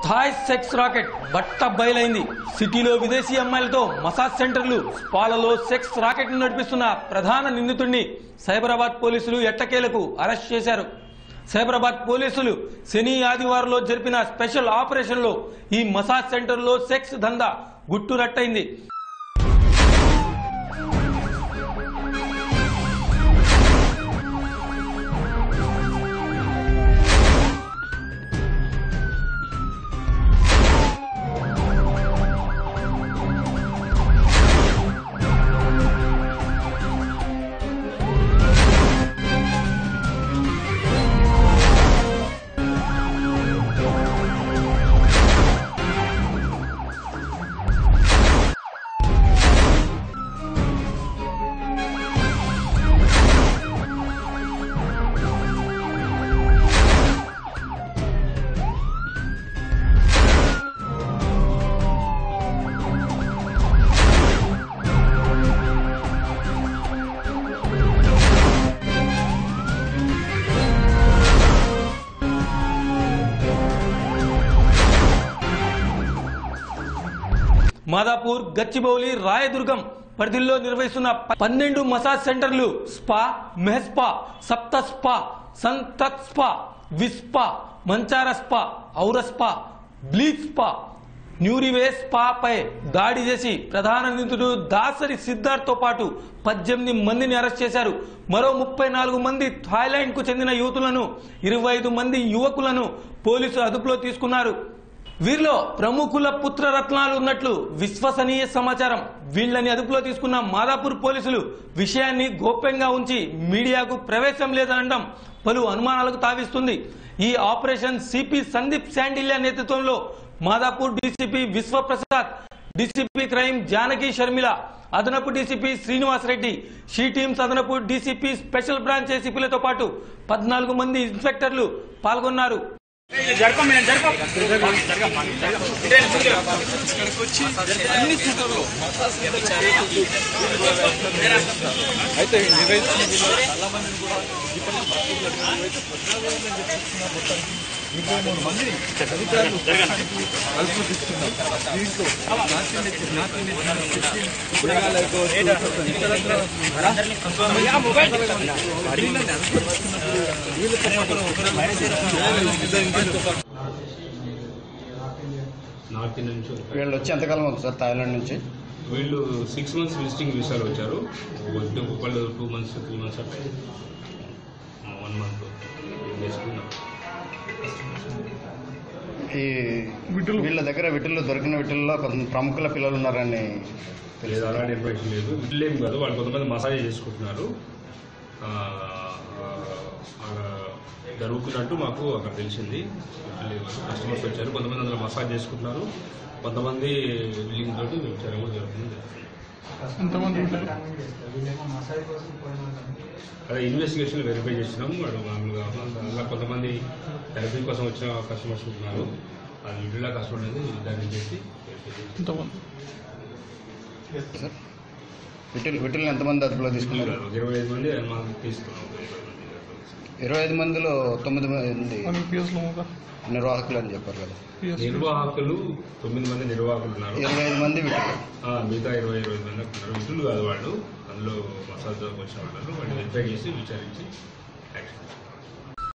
Thai sex racket బట్ట బయలైంది సిటీలో విదేశీ అమ్మాయిలతో మసాజ్ సెంటర్లు స్పాలలో సెక్స్ రాకెట్ ను నడిపిస్తున్న ప్రధాన నిందితుడిని సైబరాబాద్ పోలీసులు ఎట్టకేలకు అరెస్ట్ చేశారు సైబరాబాద్ పోలీసులు శని ఆదివారంలో జరిపిన స్పెషల్ ఆపరేషన్ లో ఈ మసాజ్ సెంటర్లో సెక్స్ దందా గుట్టు రట్టయింది మాదాపూర్ గచ్చిబౌలి రాయదుర్గం పరిధిలో నిర్వహిస్తున్న ప- పన్నెండు మసాజ్ సెంటర్లు స్పా మెహస్పా సప్త స్పా సంతత్ స్పా విస్పా మంచార spa Aura spa bleach spa న్యూరివే స్పా పై దాడి చేసి ప్రధాన నిందితుడు దాసరి సిద్ధార్థ్ తో పాటు పద్దెనిమిది మందిని అరెస్ట్ చేశారు మరో ముప్పై నాలుగు మంది థాయిలాండ్ కు చెందిన యువతులను ఇరవై ఐదు మంది యువకులను పోలీసులు అదుపులో తీసుకున్నారు వీరిలో ప్రముఖుల పుత్రరత్నాలు ఉన్నట్లు విశ్వసనీయ సమాచారం వీళ్ళని అదుపులో తీసుకున్న మాదాపూర్ పోలీసులు విషయాన్ని గోప్యంగా ఉంచి మీడియాకు ప్రవేశం లేదనడం పలు అనుమానాలకు తావిస్తుంది ఈ ఆపరేషన్ సిపి సందీప్ శాండిల్య నేతృత్వంలో Madhapur DCP Vishwaprasad DCP crime Janaki Sharmila అదనపు DCP Srinivas Reddy she teams అదనపు డీసీపీ స్పెషల్ బ్రాంచ్ ఏసీపీలతో పాటు పద్నాలుగు మంది ఇన్స్పెక్టర్లు పాల్గొన్నారు అయితే నిర్వహిస్తున్న ఇరవై మూడు మంది అధికారులు ప్రస్తుతానికి అదుపు తీసుకున్నారు దీంట్లో నార్త్ ఇండియన్ నార్త్ ఇండియన్ కూరగాయలు అయిపోవచ్చు ఇతరత్ర వీళ్ళని అదుపు తీసుకున్నప్పుడు వీళ్ళతో పాటు ఇంకొక నార్త్ ఇండియా నుంచి వచ్చారు. వీళ్ళు వచ్చి ఎంతకాలం అవుతుంది సార్ థాయిలాండ్ నుంచి వీళ్ళు సిక్స్ మంత్స్ విజిటింగ్ వీసాలు వచ్చారు ఒకటి- ఒకళ్ళు టూ మంత్స్ త్రీ మంత్స్ అట్లా వన్ మంత్ చేసుకున్నాం ఈ వీళ్ళ దగ్గర విటిల్లో దొరికిన విటిల్లో కొంత ప్రముఖుల పిల్లలు ఉన్నారని లేదు అలాంటి ఇన్ఫర్మేషన్ లేదు వీళ్ళేం కాదు వాళ్ళు కొంతమంది మసాజ్ చేసుకుంటున్నారు ఆ, ఆ, జరుగుతున్నట్టు మాకు అక్కడ తెలిసింది కస్టమర్స్ వచ్చారు కొంతమంది అందులో మసాజ్ చేసుకుంటున్నారు కొంతమంది బిల్లింగ్ తోటి వ్యభిచారం కూడా జరుగుతుంది అదే ఇన్వెస్టిగేషన్ వెరిఫై చేసినాం వాడు మామూలుగా అలా కొంతమంది థెరపీ కోసం వచ్చిన కస్టమర్స్ ఉంటున్నారు అది విడిలా కస్టమర్ అనేది దాన్ని చేసి సార్ విటిల్ విటిల్ని ఎంతమంది అదుపులో తీసుకున్నారు ఇరవై ఐదు మంది మనం తీసుకున్నాం ఇరవై ఇరవై ఐదు మంది ఐదు మందిలో తొమ్మిది మంది నిర్వాహకులు అని చెప్పారు కదా నిర్వాహకులు తొమ్మిది మంది నిర్వాహకులు ఉన్నారు ఇరవై ఐదు మంది విటిల్ ఆ, మిగతా ఇరవై ఇరవై ఐదు మంది ఉన్నారు విధులు కాదు వాళ్ళు అందులో మసాజ్ వచ్చిన వాళ్ళు వాళ్ళు వెరిఫై చేసి విచారించి